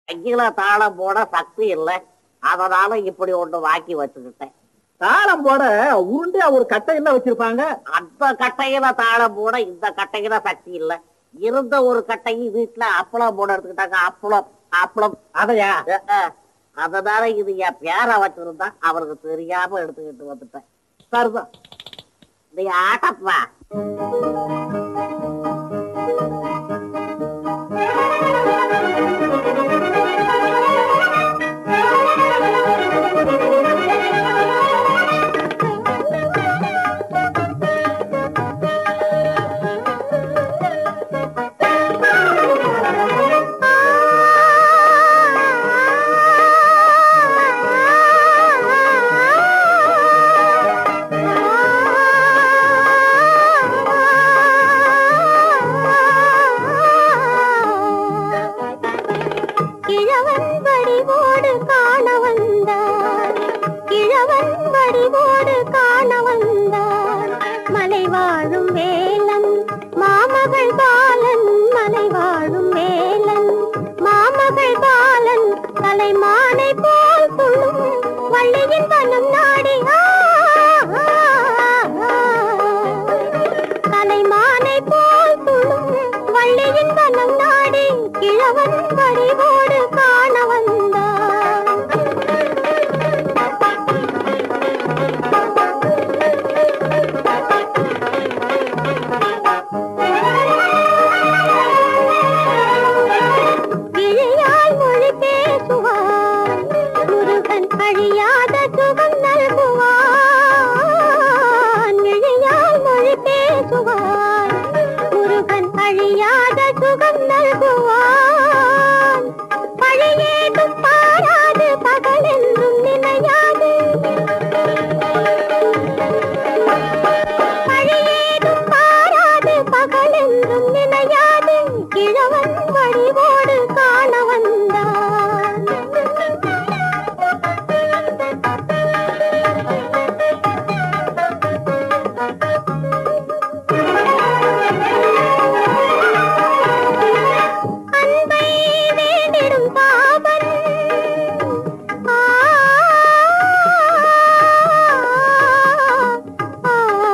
கையில தாளம் போட சக்தி இல்லை அதனால இப்படி ஒண்ணு வாக்கி வச்சுக்கிட்டேன் தாளம் போட உருண்டையா ஒரு கட்டையில வச்சிருப்பாங்க அந்த கட்டையில தாளம் போட இந்த கட்டையில சக்தி இல்ல இருந்த ஒரு கட்டையும் வீட்டுல அப்பளம் போட எடுத்துக்கிட்டாங்க அப்பளம் அப்பளம் அதையா அஹ், அஹ். அதனால இது என் பேரை வச்சிருந்தா அவருக்கு தெரியாம எடுத்துக்கிட்டு வந்துட்டேன் சரிதான் நீ ஆட்டப்பா கிழவன் வடிவோடு காண வந்தார் கிழவன் வடிவோடு காண வந்தார் மலை வாழும் வேலன் மாமகள் பாலன் மலை வாழும் வேலன் மாமகள் பாலன் தலைமானை போல் துள்ளும் வள்ளியின் வனம் நாடி ஆ, ஆ, ஆ. தலைமானை போல் துள்ளும் வள்ளியின் வனம் நாடி கிழவன் வடிவோடு காண வந்தார் கிழியால் மொழி பேசுவார் முருகன் அழியாத சுகம் நல்குவான் கிழியால் மொழி பேசுவார் முருகன் அழியாத சுகம் நல்குவான் பழியேதும் பாராது பகலென்றும் நினையாது பழியேதும் பாராது பகலென்றும் நினையாது கிழவன் வடிவோடு காண வந்தான் அன்பை வேண்டிடும் பாவன் ஆ, ஆ,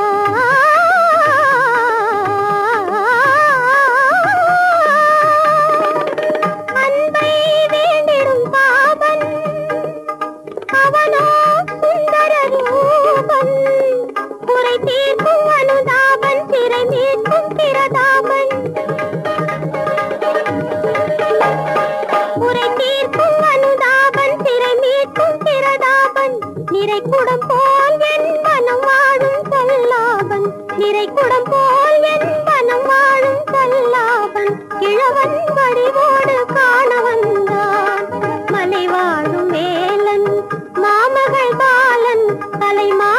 அன்பை வேண்டிடும் பாவன் அவனோ சுந்தர ரூபன் குறை தீர்க்கும் அனுதாபன் சிறை மீட்கும் பிரதாபன் குறை தீர்க்கும் அனுதாபன் திரை மீட்கும் பிரதாபன் நிறை குடம் போல் என் மனம் வாழும் கல்லாபன் நிறை குடம் போல் என் மனம் வாழும் கல்லாபன் கிழவன் வடிவோடு காண வந்தான் மலை வாழும் வேலன் மாமகள் பாலன் தலைமா